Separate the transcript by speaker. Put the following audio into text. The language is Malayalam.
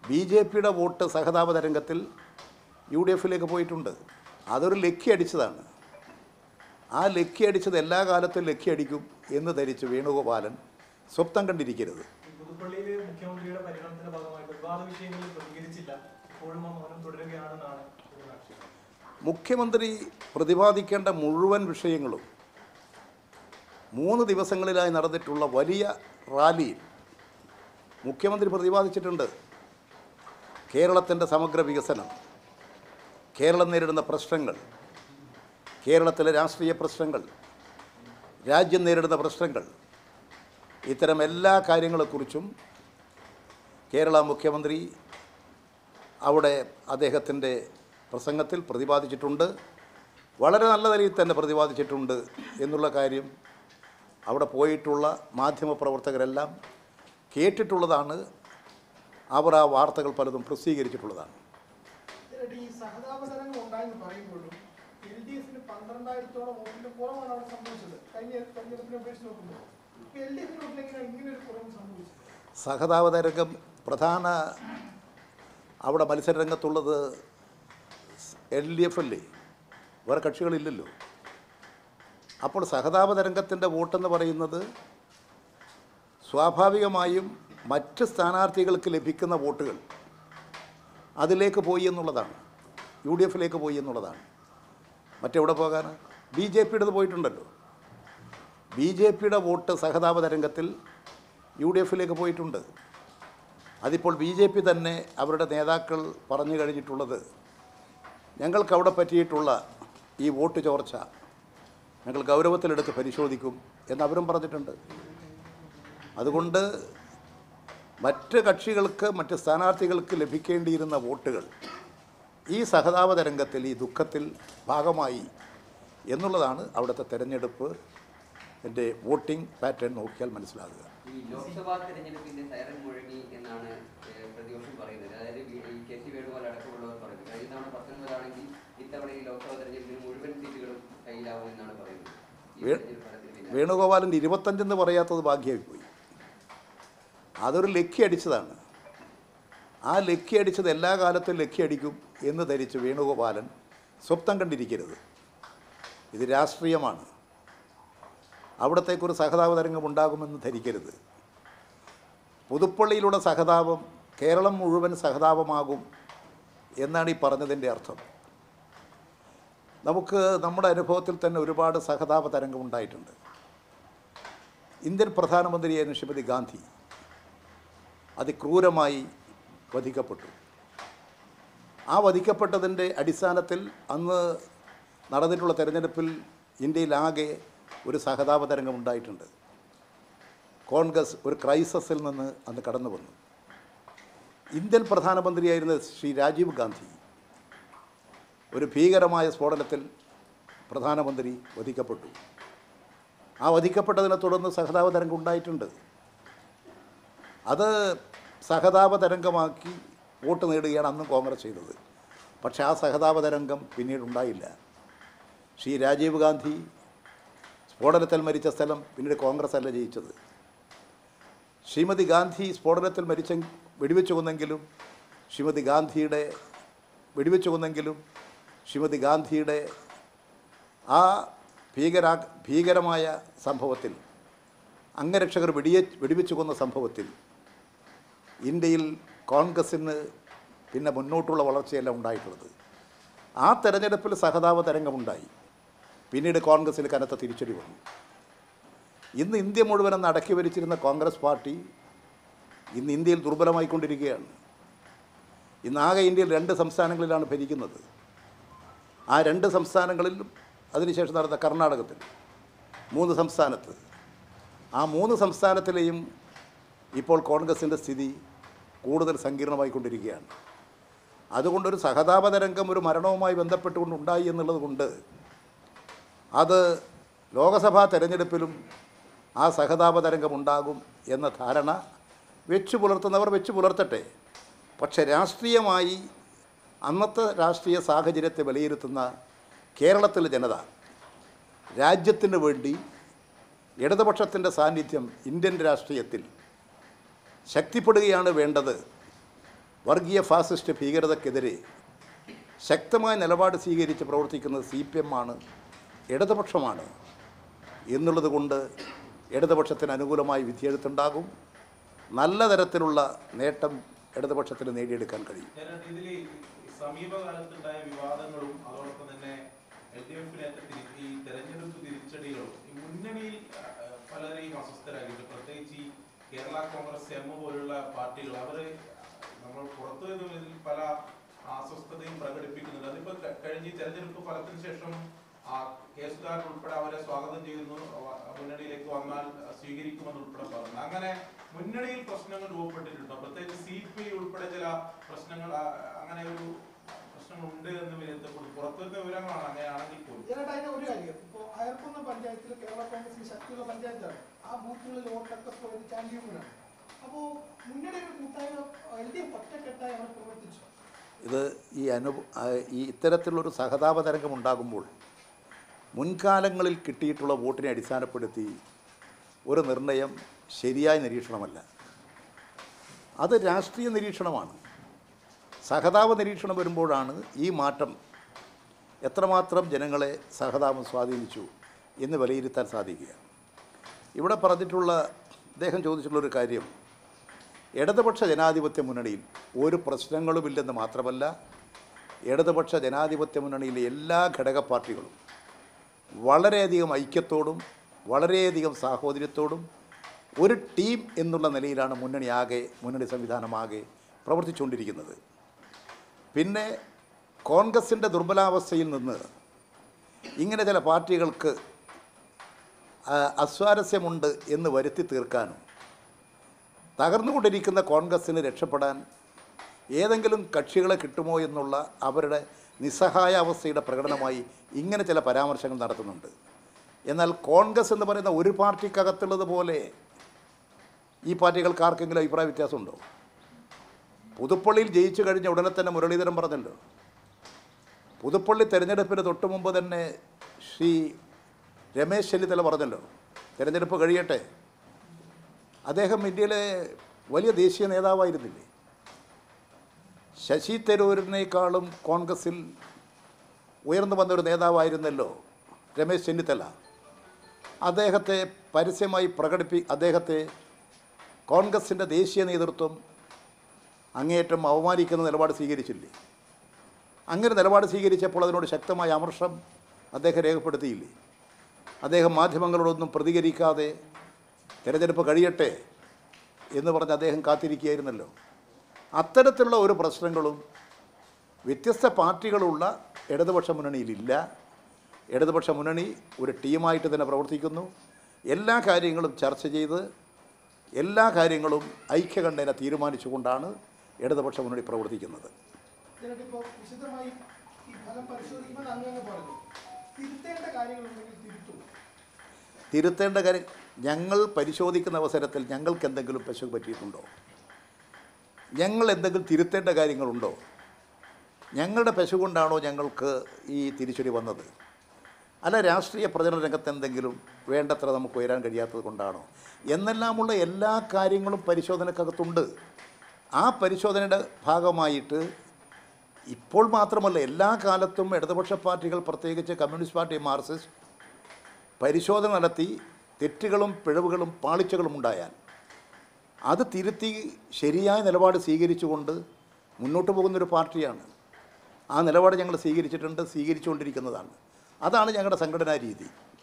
Speaker 1: ബി ജെ പിയുടെ വോട്ട് സഹതാപ തരംഗത്തിൽ യു ഡി എഫിലേക്ക് പോയിട്ടുണ്ട് അതൊരു ലക്കി അടിച്ചതാണ് ആ ലക്കി അടിച്ചത് എല്ലാ കാലത്തും ലക്കി അടിക്കും എന്ന് ധരിച്ച് വേണുഗോപാലൻ സ്വപ്നം കണ്ടിരിക്കരുത്
Speaker 2: ഈ പുതുപ്പള്ളിയിലെ മുഖ്യമന്ത്രിയുടെ പരിഗണനത്തിന്റെ ഭാഗമായി വിവാദ വിഷയങ്ങളിൽ പ്രതികരിച്ചില്ല ഇപ്പോഴും ആ മൗനം തുടരുകയാണെന്നാണ് ഒരു ആക്ഷേപം
Speaker 1: മുഖ്യമന്ത്രി പ്രതിപാദിക്കേണ്ട മുഴുവൻ വിഷയങ്ങളും മൂന്ന് ദിവസങ്ങളിലായി നടന്നിട്ടുള്ള വലിയ റാലിയിൽ മുഖ്യമന്ത്രി പ്രതിപാദിച്ചിട്ടുണ്ട് കേരളത്തിൻ്റെ സമഗ്ര വികസനം കേരളം നേരിടുന്ന പ്രശ്നങ്ങൾ കേരളത്തിലെ രാഷ്ട്രീയ പ്രശ്നങ്ങൾ രാജ്യം നേരിടുന്ന പ്രശ്നങ്ങൾ ഇത്തരം എല്ലാ കാര്യങ്ങളെക്കുറിച്ചും കേരള മുഖ്യമന്ത്രി അവിടെ അദ്ദേഹത്തിൻ്റെ പ്രസംഗത്തിൽ പ്രതിപാദിച്ചിട്ടുണ്ട് വളരെ നല്ല നിലയിൽ തന്നെ പ്രതിപാദിച്ചിട്ടുണ്ട് എന്നുള്ള കാര്യം അവിടെ പോയിട്ടുള്ള മാധ്യമപ്രവർത്തകരെല്ലാം കേട്ടിട്ടുള്ളതാണ് അവർ ആ വാർത്തകൾ പലതും പ്രസിദ്ധീകരിച്ചിട്ടുള്ളതാണ്
Speaker 3: ഇതിനിടെ ഈ സഹതാപതരംഗം ഉണ്ടായെന്ന് പറയുമ്പോഴും എൽ ഡി എഫിന് പന്ത്രണ്ടായിരത്തോളം വോട്ടിന്റെ കുറവാണ് അവിടെ സംഭവിച്ചത് കഴിഞ്ഞ തെരഞ്ഞെടുപ്പിനെ അപേക്ഷിച്ച് നോക്കുമ്പോൾ ഇപ്പൊ എൽ ഡി എഫിന് വോട്ടിലെങ്ങനെയാണ് ഇങ്ങനെ ഒരു കുറവ് സംഭവിച്ചത്
Speaker 1: സഹതാപതരംഗം പ്രധാന അവിടെ മത്സരരംഗത്തുള്ളത് എൽ ഡി എഫ് അല്ലേ വേറെ കക്ഷികളില്ലല്ലോ അപ്പോൾ സഹതാപതരംഗത്തിൻ്റെ വോട്ടെന്ന് പറയുന്നത് സ്വാഭാവികമായും മറ്റ് സ്ഥാനാർത്ഥികൾക്ക് ലഭിക്കുന്ന വോട്ടുകൾ അതിലേക്ക് പോയി എന്നുള്ളതാണ് യു ഡി എഫിലേക്ക് പോയി എന്നുള്ളതാണ് മറ്റെവിടെ പോകാൻ ബി ജെ പിയുടേത് പോയിട്ടുണ്ടല്ലോ ബി ജെ പിയുടെ വോട്ട് സഹതാപ തരംഗത്തിൽ യു ഡി എഫിലേക്ക് പോയിട്ടുണ്ട് അതിപ്പോൾ ബി ജെ പി തന്നെ അവരുടെ നേതാക്കൾ പറഞ്ഞു കഴിഞ്ഞിട്ടുള്ളത് ഞങ്ങൾക്ക് അവിടെ പറ്റിയിട്ടുള്ള ഈ വോട്ട് ചോർച്ച ഞങ്ങൾ ഗൗരവത്തിലെടുത്ത് പരിശോധിക്കും എന്നവരും പറഞ്ഞിട്ടുണ്ട് അതുകൊണ്ട് മറ്റ് കക്ഷികൾക്ക് മറ്റ് സ്ഥാനാർത്ഥികൾക്ക് ലഭിക്കേണ്ടിയിരുന്ന വോട്ടുകൾ ഈ സഹതാപ തരംഗത്തിൽ ഈ ദുഃഖത്തിൽ ഭാഗമായി എന്നുള്ളതാണ് അവിടുത്തെ തെരഞ്ഞെടുപ്പ് എൻ്റെ വോട്ടിംഗ് പാറ്റേൺ നോക്കിയാൽ മനസ്സിലാകുക
Speaker 4: ഈ ലോക്സഭാ തെരഞ്ഞെടുപ്പിന്റെ സൈറൻ മുഴങ്ങി എന്നാണ് ഏഹ്, പ്രതിപക്ഷം പറയുന്നത് അതായത് വി- ഈ കെ സി വേണുഗോപാൽ അടക്കമുള്ളവർ പറയുന്നത് കഴിഞ്ഞ തവണ പത്തൊൻപതാണെങ്കിൽ ഇത്തവണ ഈ ലോക്സഭാ തെരഞ്ഞെടുപ്പിൽ മുഴുവൻ സീറ്റുകളും കയ്യിലാവും എന്നാണ് പറയുന്നത് ഈ
Speaker 1: വേ-
Speaker 4: തെരഞ്ഞെടുപ്പ് ഫലത്തിന് പിന്നാലെ.
Speaker 1: വേണുഗോപാലിൻ്റെ ഇരുപത്തഞ്ചെന്ന് പറയാത്തത് ഭാഗ്യമായി പോയി അതൊരു ലക്കി അടിച്ചതാണ് ആ ലക്കി അടിച്ചത് എല്ലാ കാലത്തും ലക്കി അടിക്കും എന്ന് ധരിച്ച് വേണുഗോപാലൻ സ്വപ്നം കണ്ടിരിക്കരുത് ഇത് രാഷ്ട്രീയമാണ് അവിടത്തേക്കൊരു സഹതാപ തരംഗം ഉണ്ടാകുമെന്ന് ധരിക്കരുത് പുതുപ്പള്ളിയിലൂടെ സഹതാപം കേരളം മുഴുവൻ സഹതാപമാകും എന്നാണ് ഈ പറഞ്ഞതിൻ്റെ അർത്ഥം നമുക്ക് നമ്മുടെ അനുഭവത്തിൽ തന്നെ ഒരുപാട് സഹതാപ തരംഗം ഉണ്ടായിട്ടുണ്ട് ഇന്ത്യൻ പ്രധാനമന്ത്രിയായിരുന്ന ശ്രീമതി ഗാന്ധി അതിക്രൂരമായി വധിക്കപ്പെട്ടു ആ വധിക്കപ്പെട്ടതിൻ്റെ അടിസ്ഥാനത്തിൽ അന്ന് നടന്നിട്ടുള്ള തെരഞ്ഞെടുപ്പിൽ ഇന്ത്യയിലാകെ ഒരു സഹതാപ തരംഗം ഉണ്ടായിട്ടുണ്ട് കോൺഗ്രസ് ഒരു ക്രൈസസിൽ നിന്ന് അന്ന് കടന്നു വന്നു ഇന്ത്യൻ പ്രധാനമന്ത്രിയായിരുന്ന ശ്രീ രാജീവ് ഗാന്ധി ഒരു ഭീകരമായ സ്ഫോടനത്തിൽ പ്രധാനമന്ത്രി വധിക്കപ്പെട്ടു ആ വധിക്കപ്പെട്ടതിനെ തുടർന്ന് സഹതാപ തരംഗം ഉണ്ടായിട്ടുണ്ട് അത് സഹതാപ തരംഗമാക്കി വോട്ട് നേടുകയാണ് അന്നും കോൺഗ്രസ് ചെയ്തത് പക്ഷേ ആ സഹതാപ തരംഗം പിന്നീട് ഉണ്ടായില്ല ശ്രീ രാജീവ് ഗാന്ധി സ്ഫോടനത്തിൽ മരിച്ച സ്ഥലം പിന്നീട് കോൺഗ്രസ് അല്ല ജയിച്ചത് ശ്രീമതി ഗാന്ധി സ്ഫോടനത്തിൽ മരിച്ച വെടിവെച്ച് കൊന്നെങ്കിലും ശ്രീമതി ഗാന്ധിയുടെ വെടിവെച്ച് കൊന്നെങ്കിലും ശ്രീമതി ഗാന്ധിയുടെ ആ ഭീകരാ ഭീകരമായ സംഭവത്തിൽ അംഗരക്ഷകർ വെടിയെ വെടിവെച്ച് കൊന്ന സംഭവത്തിൽ ഇന്ത്യയിൽ കോൺഗ്രസ്സിന് പിന്നെ മുന്നോട്ടുള്ള വളർച്ചയല്ല ഉണ്ടായിട്ടുള്ളത് ആ തെരഞ്ഞെടുപ്പിൽ സഹതാപ തരംഗമുണ്ടായി പിന്നീട് കോൺഗ്രസ്സിൽ കനത്ത തിരിച്ചടി വന്നു ഇന്ന് ഇന്ത്യ മുഴുവനും അടക്കി ഭരിച്ചിരുന്ന കോൺഗ്രസ് പാർട്ടി ഇന്ന് ഇന്ത്യയിൽ ദുർബലമായിക്കൊണ്ടിരിക്കുകയാണ് ഇന്നാകെ ഇന്ത്യയിൽ രണ്ട് സംസ്ഥാനങ്ങളിലാണ് ഭരിക്കുന്നത് ആ രണ്ട് സംസ്ഥാനങ്ങളിലും അതിനുശേഷം നടന്ന കർണാടകത്തിൽ മൂന്ന് സംസ്ഥാനത്ത് ആ മൂന്ന് സംസ്ഥാനത്തിലെയും ഇപ്പോൾ കോൺഗ്രസിൻ്റെ സ്ഥിതി കൂടുതൽ സങ്കീർണമായിക്കൊണ്ടിരിക്കുകയാണ് അതുകൊണ്ടൊരു സഹതാപ തരംഗം ഒരു മരണവുമായി ബന്ധപ്പെട്ടുകൊണ്ട് ഉണ്ടായി എന്നുള്ളത് കൊണ്ട് അത് ലോകസഭാ തെരഞ്ഞെടുപ്പിലും ആ സഹതാപ തരംഗം ഉണ്ടാകും എന്ന ധാരണ വെച്ചു പുലർത്തുന്നവർ വെച്ചു പുലർത്തട്ടെ പക്ഷെ രാഷ്ട്രീയമായി അന്നത്തെ രാഷ്ട്രീയ സാഹചര്യത്തെ വിലയിരുത്തുന്ന കേരളത്തിലെ ജനത രാജ്യത്തിന് വേണ്ടി ഇടതുപക്ഷത്തിൻ്റെ സാന്നിധ്യം ഇന്ത്യൻ രാഷ്ട്രീയത്തിൽ ശക്തിപ്പെടുകയാണ് വേണ്ടത് വർഗീയ ഫാസിസ്റ്റ് ഭീകരതക്കെതിരെ ശക്തമായ നിലപാട് സ്വീകരിച്ച് പ്രവർത്തിക്കുന്നത് സി പി എം ആണ് ഇടതുപക്ഷമാണ് എന്നുള്ളത് കൊണ്ട് ഇടതുപക്ഷത്തിന് അനുകൂലമായി വിധിയെഴുത്തുണ്ടാകും നല്ല തരത്തിലുള്ള നേട്ടം ഇടതുപക്ഷത്തിന് നേടിയെടുക്കാൻ കഴിയും
Speaker 5: ഞാൻ ഇതിൽ സമീപകാലത്തുണ്ടായ വിവാദങ്ങളും അതോടൊപ്പം തന്നെ എൽ ഡി എഫിനേറ്റ ഈ തെരഞ്ഞെടുപ്പ് തിരിച്ചടികളും ഈ മുന്നണിയിൽ ആ, ആ, പലരെയും അസ്വസ്ഥരാക്കിയിട്ടുണ്ട് പ്രത്യേകിച്ച് ഈ കേരള കോൺഗ്രസ് എം പോലുള്ള പാർട്ടികൾ അവർ നമ്മൾ പുറത്തു നിന്നതിൽ പല അസ്വസ്ഥതയും പ്രകടിപ്പിക്കുന്നുണ്ട് അതിപ്പോ ക- കഴിഞ്ഞ ഈ തെരഞ്ഞെടുപ്പ് ഫലത്തിന് ശേഷം ആ കെ സുധാകരൻ ഉൾപ്പെടെ അവരെ സ്വാഗതം ചെയ്യുന്നു അവ- മുന്നണിയിലേക്ക് വന്നാൽ സ്വീകരിക്കുമെന്ന് ഉൾപ്പെടെ പറഞ്ഞു അങ്ങനെ മുന്നണിയിൽ പ്രശ്നങ്ങൾ രൂപപ്പെട്ടിട്ടുണ്ടോ പ്രത്യേകിച്ച് സി പി ഐ ഉൾപ്പെടെ ചില പ്രശ്നങ്ങൾ ആ, അങ്ങനെ ഒരു പ്രശ്നങ്ങളുണ്ട് എന്ന് വിലയിരുത്തപ്പെടും പുറത്തുനിന്ന വിവരങ്ങളാണ് അങ്ങനെയാണെങ്കിൽ പോലും
Speaker 3: ഇതിനായിട്ട് അതിന്റെ ഒരു കാര്യം ഇപ്പോൾ അയർക്കുന്ന പഞ്ചായത്തിൽ കേരള കോൺഗ്രസിന് ശക്തിയുള്ള പഞ്ചായത്താണ് ആ ബൂത്തുകളിൽ വോട്ടൊക്കെ പോയത് ചാമ്പ്യനാണ് അപ്പോൾ മുന്നണിയുടെ കൂട്ടായ്മ എൽ ഡി എഫ് ഒറ്റക്കെട്ടായി അവർ പ്രവർത്തിച്ചു
Speaker 1: ഇത് ഈ അനു ആ, ഈ ഇത്തരത്തിലുള്ളൊരു സഹതാപ തരംഗം ഉണ്ടാകുമ്പോൾ മുൻകാലങ്ങളിൽ കിട്ടിയിട്ടുള്ള വോട്ടിനെ അടിസ്ഥാനപ്പെടുത്തി ഒരു നിർണയം ശരിയായ നിരീക്ഷണമല്ല അത് രാഷ്ട്രീയ നിരീക്ഷണമാണ് സഹതാപ നിരീക്ഷണം വരുമ്പോഴാണ് ഈ മാറ്റം എത്രമാത്രം ജനങ്ങളെ സഹതാപം സ്വാധീനിച്ചു എന്ന് വിലയിരുത്താൻ സാധിക്കുക ഇവിടെ പറഞ്ഞിട്ടുള്ള അദ്ദേഹം ചോദിച്ചിട്ടുള്ളൊരു കാര്യം ഇടതുപക്ഷ ജനാധിപത്യ മുന്നണിയിൽ ഒരു പ്രശ്നങ്ങളുമില്ലെന്ന് മാത്രമല്ല ഇടതുപക്ഷ ജനാധിപത്യ മുന്നണിയിലെ എല്ലാ ഘടക പാർട്ടികളും വളരെയധികം ഐക്യത്തോടും വളരെയധികം സാഹോദര്യത്തോടും ഒരു ടീം എന്നുള്ള നിലയിലാണ് മുന്നണി ആകെ മുന്നണി സംവിധാനമാകെ പ്രവർത്തിച്ചുകൊണ്ടിരിക്കുന്നത് പിന്നെ കോൺഗ്രസിൻ്റെ ദുർബലാവസ്ഥയിൽ നിന്ന് ഇങ്ങനെ ചില പാർട്ടികൾക്ക് ആ, അസ്വാരസ്യമുണ്ട് എന്ന് വരുത്തി തീർക്കാനും തകർന്നുകൊണ്ടിരിക്കുന്ന കോൺഗ്രസ്സിന് രക്ഷപ്പെടാൻ ഏതെങ്കിലും കക്ഷികളെ കിട്ടുമോ എന്നുള്ള അവരുടെ നിസ്സഹായ അവസ്ഥയുടെ പ്രകടനമായി ഇങ്ങനെ ചില പരാമർശങ്ങൾ നടത്തുന്നുണ്ട് എന്നാൽ കോൺഗ്രസ് എന്ന് പറയുന്ന ഒരു പാർട്ടിക്കകത്തുള്ളത് പോലെ ഈ പാർട്ടികൾക്ക് ആർക്കെങ്കിലും അഭിപ്രായ വ്യത്യാസമുണ്ടോ പുതുപ്പള്ളിയിൽ ജയിച്ചു കഴിഞ്ഞ ഉടനെ തന്നെ മുരളീധരൻ പറഞ്ഞല്ലോ പുതുപ്പള്ളി തെരഞ്ഞെടുപ്പിന് തൊട്ട് മുമ്പ് തന്നെ ശ്രീ രമേശ് ചെന്നിത്തല പറഞ്ഞല്ലോ തെരഞ്ഞെടുപ്പ് കഴിയട്ടെ അദ്ദേഹം ഇന്ത്യയിലെ വലിയ ദേശീയ നേതാവായിരുന്നില്ലേ ശശി തരൂരിനേക്കാളും കോൺഗ്രസിൽ ഉയർന്നു വന്നൊരു നേതാവായിരുന്നല്ലോ രമേശ് ചെന്നിത്തല അദ്ദേഹത്തെ പരസ്യമായി പ്രകടിപ്പി അദ്ദേഹത്തെ കോൺഗ്രസിൻ്റെ ദേശീയ നേതൃത്വം അങ്ങേയറ്റം അവമാനിക്കുന്ന നിലപാട് സ്വീകരിച്ചില്ലേ അങ്ങനെ നിലപാട് സ്വീകരിച്ചപ്പോൾ അതിനോട് ശക്തമായ അമർഷം അദ്ദേഹം രേഖപ്പെടുത്തിയില്ലേ അദ്ദേഹം മാധ്യമങ്ങളോടൊന്നും പ്രതികരിക്കാതെ തിരഞ്ഞെടുപ്പ് കഴിയട്ടെ എന്ന് പറഞ്ഞ് അദ്ദേഹം കാത്തിരിക്കുകയായിരുന്നല്ലോ അത്തരത്തിലുള്ള ഒരു പ്രശ്നങ്ങളും വ്യത്യസ്ത പാർട്ടികളുള്ള ഇടതുപക്ഷ മുന്നണിയിലില്ല ഇടതുപക്ഷ മുന്നണി ഒരു ടീമായിട്ട് തന്നെ പ്രവർത്തിക്കുന്നു എല്ലാ കാര്യങ്ങളും ചർച്ച ചെയ്ത് എല്ലാ കാര്യങ്ങളും ഐക്യകണ്ഠേന തീരുമാനിച്ചുകൊണ്ടാണ് ഇടതുപക്ഷ മുന്നണി പ്രവർത്തിക്കുന്നത്
Speaker 3: ഇതിനായിട്ട് ഇപ്പോൾ വിശദമായി ഈ ഫലം പരിശോധിക്കുമ്പോൾ അങ്ങനെ പറഞ്ഞു തിരുത്തേണ്ട കാര്യങ്ങളുണ്ടെങ്കിൽ തിരുത്തും
Speaker 1: തിരുത്തേണ്ട കാര്യം ഞങ്ങൾ പരിശോധിക്കുന്ന അവസരത്തിൽ ഞങ്ങൾക്ക് എന്തെങ്കിലും പശു പറ്റിയിട്ടുണ്ടോ ഞങ്ങൾ എന്തെങ്കിലും തിരുത്തേണ്ട കാര്യങ്ങളുണ്ടോ ഞങ്ങളുടെ പശു കൊണ്ടാണോ ഞങ്ങൾക്ക് ഈ തിരിച്ചടി വന്നത് അല്ല രാഷ്ട്രീയ പ്രചരണ രംഗത്ത് എന്തെങ്കിലും വേണ്ടത്ര നമുക്ക് ഉയരാൻ കഴിയാത്തത് കൊണ്ടാണോ എന്നെല്ലാമുള്ള എല്ലാ കാര്യങ്ങളും പരിശോധനക്കകത്തുണ്ട് ആ പരിശോധനയുടെ ഭാഗമായിട്ട് ഇപ്പോൾ മാത്രമല്ല എല്ലാ കാലത്തും ഇടതുപക്ഷ പാർട്ടികൾ പ്രത്യേകിച്ച് കമ്മ്യൂണിസ്റ്റ് പാർട്ടി മാർക്സിസ്റ്റ് പരിശോധന നടത്തി തെറ്റുകളും പിഴവുകളും പാളിച്ചകളും ഉണ്ടായാൽ അത് തിരുത്തി ശരിയായ നിലപാട് സ്വീകരിച്ചുകൊണ്ട് മുന്നോട്ട് പോകുന്നൊരു പാർട്ടിയാണ് ആ നിലപാട് ഞങ്ങൾ സ്വീകരിച്ചിട്ടുണ്ട് സ്വീകരിച്ചുകൊണ്ടിരിക്കുന്നതാണ് അതാണ് ഞങ്ങളുടെ സംഘടനാ രീതി